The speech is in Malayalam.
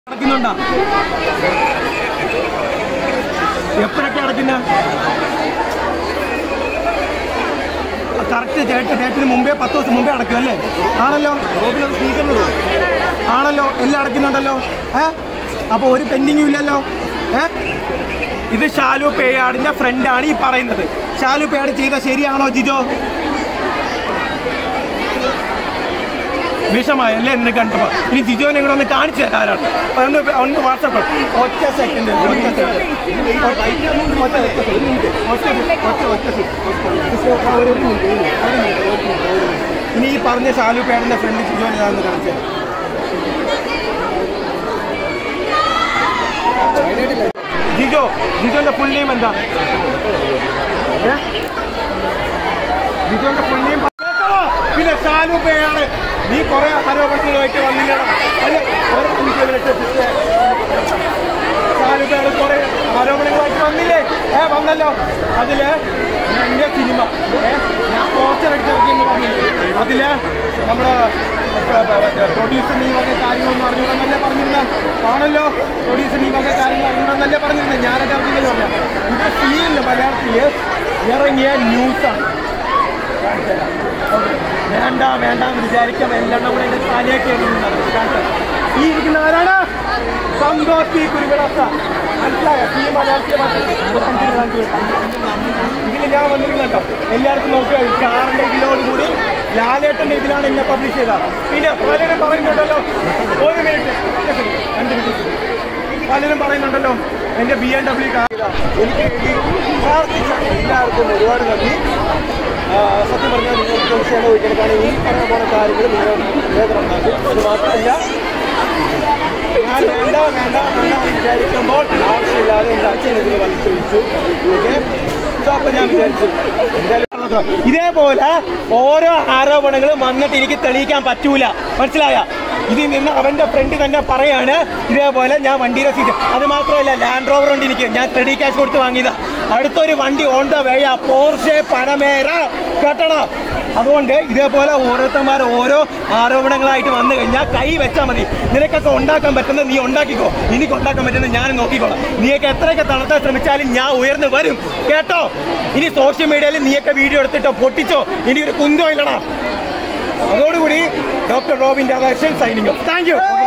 അടയ്ക്കുന്നുണ്ടോ എപ്പോഴൊക്കെ അടയ്ക്കുന്ന കറക്റ്റ് ഡേറ്റ് ഡേറ്റിന് മുമ്പേ പത്ത് ദിവസം മുമ്പേ അടയ്ക്കും അല്ലേ ആണല്ലോ ആണല്ലോ എല്ലാം അടയ്ക്കുന്നുണ്ടല്ലോ ഏ അപ്പോൾ ഒരു പെൻഡിങ്ങും ഇല്ലല്ലോ ഏ ഇത് ഷാലു പേയാടിന്റെ ഫ്രണ്ടാണ് ഈ പറയുന്നത് ഷാലു പേയാട് ചെയ്ത ശരിയാണോ ജിജോ വിഷമായ അല്ലേ എന്ന് കണ്ടപ്പോ ഇനി ജിജോനെ കൂടെ ഒന്ന് കാണിച്ചു തരാനാണ് അപ്പൊ ഒന്ന് ഒന്ന് വാട്സപ്പ് ഒറ്റ സെക്കൻഡ് ഒറ്റ സെക്കൻഡ് ഒറ്റ സെക്കൻഡ് ഒറ്റ ഒറ്റ ഒറ്റ സെക്കൻഡ് ഒരു മിനിറ്റ് ഒരു മിനിറ്റ് ഒരു മിനിറ്റ് ഒരു മിനിറ്റ് ഇനി ഈ പറഞ്ഞ ഷാലു പേടിന്റെ ഫ്രണ്ട് ജിജോനെ ഞാൻ ഒന്ന് കാണിച്ചു തരാം ജിജോ ജിജോന്റെ ഫുൾ നെയിം എന്താ ഏ? ജിജോന്റെ ഫുൾ നെയിം പിന്നെ ഷാലു പേയാണ് നീ കുറെ ആരോപണങ്ങളുമായിട്ട് വന്നില്ലടാ അല്ല ഒരു മിനിറ്റ് ഒരു മിനിറ്റ്. ഷാലു പേയാണ് കുറെ ആരോപണങ്ങളായിട്ട് വന്നില്ലേ ഏ വന്നല്ലോ അതില് എന്റെ സിനിമ ഏ ഞാൻ പോസ്റ്റർ അടിച്ചിറക്കിയെന്ന് പറഞ്ഞില്ലേ അതില് നമ്മുടെ പ്രൊഡ്യൂസർ ഈ വക കാര്യങ്ങളൊന്നും അറിഞ്ഞൂടെന്നല്ലേ പറഞ്ഞിരുന്ന ആണല്ലോ പ്രൊഡ്യൂസർ ഈ വക കാര്യങ്ങൾ അറിഞ്ഞൂടെന്നല്ലേ പറഞ്ഞിരുന്നത് ഞാനൊക്കെ അറിഞ്ഞില്ലല്ലോ ഇത് സീനില് മലയാളത്തില് ഇറങ്ങിയ ന്യൂസാണ് വേണ്ട വേണ്ട എന്ന് വിചാരിക്കാം എല്ലാം കൂടെ എന്റെ തലയൊക്കെ ഈ ഇരിക്കുന്ന ആരാണ് സന്തോഷ് പി കുരുവിടത്ത മനസ്സിലായോ ഈ മലയാളത്തിലെ ഇതിൽ ഞാൻ വന്നിരുന്നോ എല്ലാവർക്കും നോക്കുക കാറിന്റെ ഇതിലോട് കൂടി ലാലേട്ടന്റെ ഇതിലാണ് എന്നെ പബ്ലിഷ് ചെയ്തത് പിന്നെ പലരും പറയുന്നുണ്ടല്ലോ ഒരു മിനിറ്റ് രണ്ട് മിനിറ്റ് പലരും പറയുന്നുണ്ടല്ലോ എന്റെ ബി എം ഡബ്ല്യു കാർ എനിക്ക് വേണ്ടി പ്രാർത്ഥിച്ച എല്ലാവർക്കും ഒരുപാട് നന്ദി ആ, സത്യം പറഞ്ഞാൽ നിങ്ങൾക്ക് തീർച്ചയായും ഒരിക്കലും കാരണം ഈ പറയാൻ പോണ കാര്യങ്ങൾ നിങ്ങൾ വേദനുണ്ടാക്കും അത് മാത്രമല്ല ഞാൻ വേണ്ട വേണ്ട വേണ്ട എന്ന് വിചാരിക്കുമ്പോൾ ആവശ്യമില്ലാതെ എൻ്റെ അച്ഛൻ ഇതിൽ വലിച്ചൊഴിച്ചു ഓക്കെ അപ്പൊ ഞാൻ വിചാരിച്ചു എന്തായാലും ഇതേപോലെ ഓരോ ആരോപണങ്ങളും വന്നിട്ട് എനിക്ക് തെളിയിക്കാൻ പറ്റൂല മനസ്സിലായ ഇതിൽ നിന്ന് അവന്റെ ഫ്രണ്ട് തന്നെ പറയാണ് ഇതേപോലെ ഞാൻ വണ്ടിയുടെ സീറ്റ് അത് മാത്രമല്ല ലാൻഡ് റോവർ ഉണ്ട് എനിക്ക് ഞാൻ ക്രെഡിറ്റ് ക്യാഷ് കൊടുത്ത് വാങ്ങിയതാ അടുത്തൊരു വണ്ടി on the way Porsche Panamera കേട്ടണോ അതുകൊണ്ട് ഇതേപോലെ ഓരോരുത്തന്മാർ ഓരോ ആരോപണങ്ങളായിട്ട് വന്നു കഴിഞ്ഞാൽ കൈ വെച്ചാൽ മതി നിനക്കൊക്കെ ഉണ്ടാക്കാൻ പറ്റുന്നത് നീ ഉണ്ടാക്കിക്കോ എനിക്ക് ഉണ്ടാക്കാൻ പറ്റുന്നത് ഞാൻ നോക്കിക്കോളാം നീയൊക്കെ എത്രയൊക്കെ തളർത്താൻ ശ്രമിച്ചാലും ഞാൻ ഉയർന്നു വരും കേട്ടോ ഇനി സോഷ്യൽ മീഡിയയിൽ നീയൊക്കെ വീഡിയോ എടുത്തിട്ടോ പൊട്ടിച്ചോ ഇനി ഒരു കുന്തോ ഇല്ലടാ അതോടുകൂടി doctor Robin Radhakrishnan signing thank U